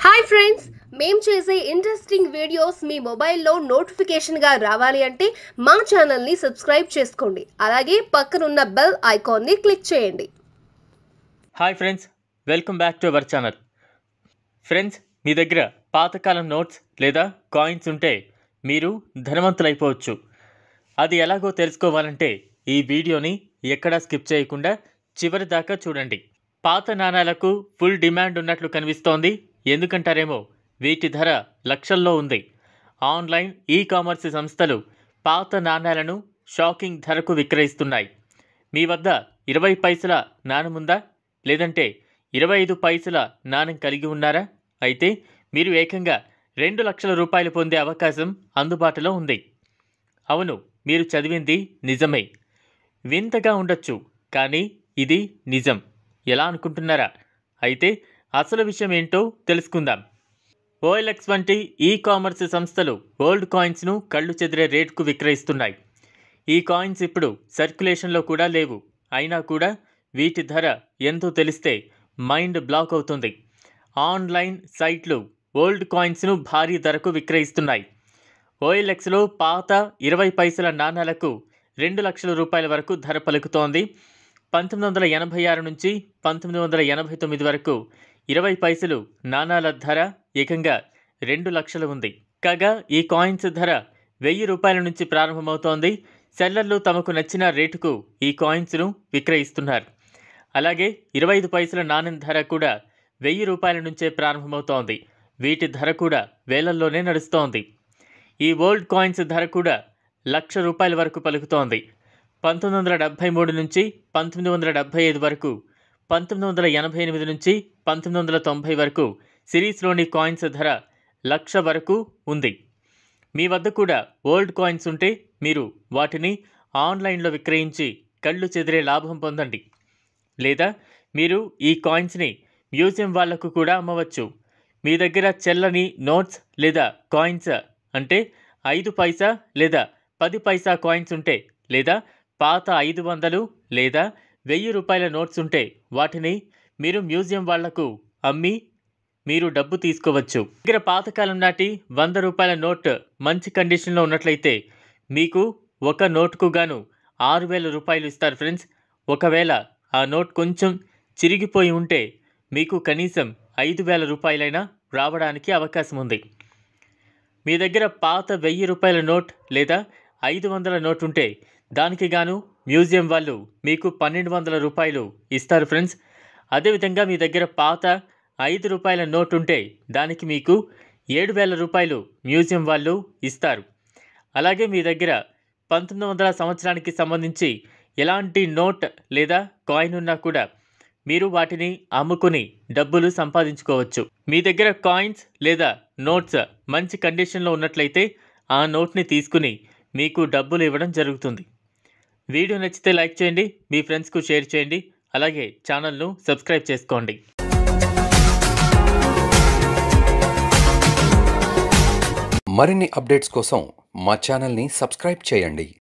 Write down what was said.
hi friends మేం చేసే interesting videos మీ మొబైల్లో నోటిఫికేషన్గా రావాలి అంటే మా ఛానల్ని సబ్స్క్రైబ్ చేసుకోండి అలాగే పక్కనున్న బెల్ ఐకాన్ని క్లిక్ చేయండి hi friends welcome back to our channel friends మీ దగ్గర పాతకాలం నోట్స్ లేదా కాయిన్స్ ఉంటే మీరు ధనవంతులైపోవచ్చు అది ఎలాగో తెలుసుకోవాలంటే ఈ వీడియోని ఎక్కడా స్కిప్ చేయకుండా చివరి దాకా చూడండి పాత నాణాలకు ఫుల్ డిమాండ్ ఉన్నట్లు కనిపిస్తోంది ఎందుకంటారేమో వీటి ధర లక్షల్లో ఉంది ఆన్లైన్ ఈ కామర్స్ సంస్థలు పాత నాణాలను షాకింగ్ ధరకు విక్రయిస్తున్నాయి మీ వద్ద ఇరవై పైసల నాణముందా లేదంటే ఇరవై ఐదు పైసల నాణం కలిగి ఉన్నారా అయితే మీరు ఏకంగా రెండు లక్షల రూపాయలు పొందే అవకాశం అందుబాటులో ఉంది అవును మీరు చదివింది నిజమే వింతగా ఉండొచ్చు కానీ ఇది నిజం ఎలా అనుకుంటున్నారా అయితే అసలు విషయం ఏంటో తెలుసుకుందాం ఓఎల్ఎక్స్ వంటి ఈ కామర్స్ సంస్థలు ఓల్డ్ కాయిన్స్ను కళ్ళు చెదిరే రేటుకు విక్రయిస్తున్నాయి ఈ కాయిన్స్ ఇప్పుడు సర్క్యులేషన్లో కూడా లేవు అయినా కూడా వీటి ధర ఎంతో తెలిస్తే మైండ్ బ్లాక్ అవుతుంది ఆన్లైన్ సైట్లు ఓల్డ్ కాయిన్స్ను భారీ ధరకు విక్రయిస్తున్నాయి ఓఎల్ఎక్స్లో పాత ఇరవై పైసల నాణాలకు రెండు లక్షల రూపాయల వరకు ధర పలుకుతోంది పంతొమ్మిది వందల ఎనభై ఆరు నుంచి పంతొమ్మిది వందల ఎనభై తొమ్మిది వరకు ఇరవై పైసలు నాణాల ధర ఏకంగా రెండు లక్షలు ఉంది కాగా ఈ కాయిన్స్ ధర వెయ్యి రూపాయల నుంచి ప్రారంభమవుతోంది సెల్లర్లు తమకు నచ్చిన రేటుకు ఈ కాయిన్స్ను విక్రయిస్తున్నారు అలాగే ఇరవై ఐదు పైసల నాణ్యం ధర కూడా వెయ్యి రూపాయల నుంచే ప్రారంభమవుతోంది వీటి ధర కూడా వేలల్లోనే నడుస్తోంది ఈ ఓల్డ్ కాయిన్స్ ధర కూడా లక్ష రూపాయల వరకు పలుకుతోంది పంతొమ్మిది వందల డెబ్భై మూడు నుంచి పంతొమ్మిది వందల డెబ్భై ఐదు వరకు పంతొమ్మిది వందల ఎనభై ఎనిమిది నుంచి పంతొమ్మిది వందల తొంభై వరకు సిరీస్లోని కాయిన్స్ ధర లక్ష వరకు ఉంది మీ వద్ద కూడా ఓల్డ్ కాయిన్స్ ఉంటే మీరు వాటిని ఆన్లైన్లో విక్రయించి కళ్ళు చెదిరే లాభం పొందండి లేదా మీరు ఈ కాయిన్స్ని మ్యూజియం వాళ్లకు కూడా అమ్మవచ్చు మీ దగ్గర చెల్లని నోట్స్ లేదా కాయిన్స్ అంటే ఐదు పైసా లేదా పది పైసా కాయిన్స్ ఉంటే లేదా పాత ఐదు వందలు లేదా వెయ్యి రూపాయల నోట్స్ ఉంటే వాటిని మీరు మ్యూజియం వాళ్లకు అమ్మి మీరు డబ్బు తీసుకోవచ్చు దగ్గర పాతకాలం నాటి వంద రూపాయల నోట్ మంచి కండిషన్లో ఉన్నట్లయితే మీకు ఒక నోటుకు గాను ఆరు వేల రూపాయలు ఇస్తారు ఫ్రెండ్స్ ఒకవేళ ఆ నోట్ కొంచెం చిరిగిపోయి ఉంటే మీకు కనీసం ఐదు వేల రూపాయలైనా రావడానికి అవకాశం ఉంది మీ దగ్గర పాత వెయ్యి రూపాయల నోట్ లేదా ఐదు వందల నోట్ ఉంటే దానికి గాను మ్యూజియం వాళ్ళు మీకు పన్నెండు వందల రూపాయలు ఇస్తారు ఫ్రెండ్స్ అదేవిధంగా మీ దగ్గర పాత ఐదు రూపాయల నోట్ ఉంటే దానికి మీకు ఏడు వేల రూపాయలు మ్యూజియం వాళ్ళు ఇస్తారు అలాగే మీ దగ్గర పంతొమ్మిది వందల సంవత్సరానికి సంబంధించి ఎలాంటి నోట్ లేదా కాయిన్ ఉన్నా కూడా మీరు వాటిని అమ్ముకుని డబ్బులు సంపాదించుకోవచ్చు మీ దగ్గర కాయిన్స్ లేదా నోట్స్ మంచి కండిషన్లో ఉన్నట్లయితే ఆ నోట్ని తీసుకుని మీకు డబ్బులు ఇవ్వడం జరుగుతుంది వీడియో నచ్చితే లైక్ చేయండి మీ ఫ్రెండ్స్కు షేర్ చేయండి అలాగే ఛానల్ను సబ్స్క్రైబ్ చేసుకోండి మరిన్ని అప్డేట్స్ కోసం మా ఛానల్ని సబ్స్క్రైబ్ చేయండి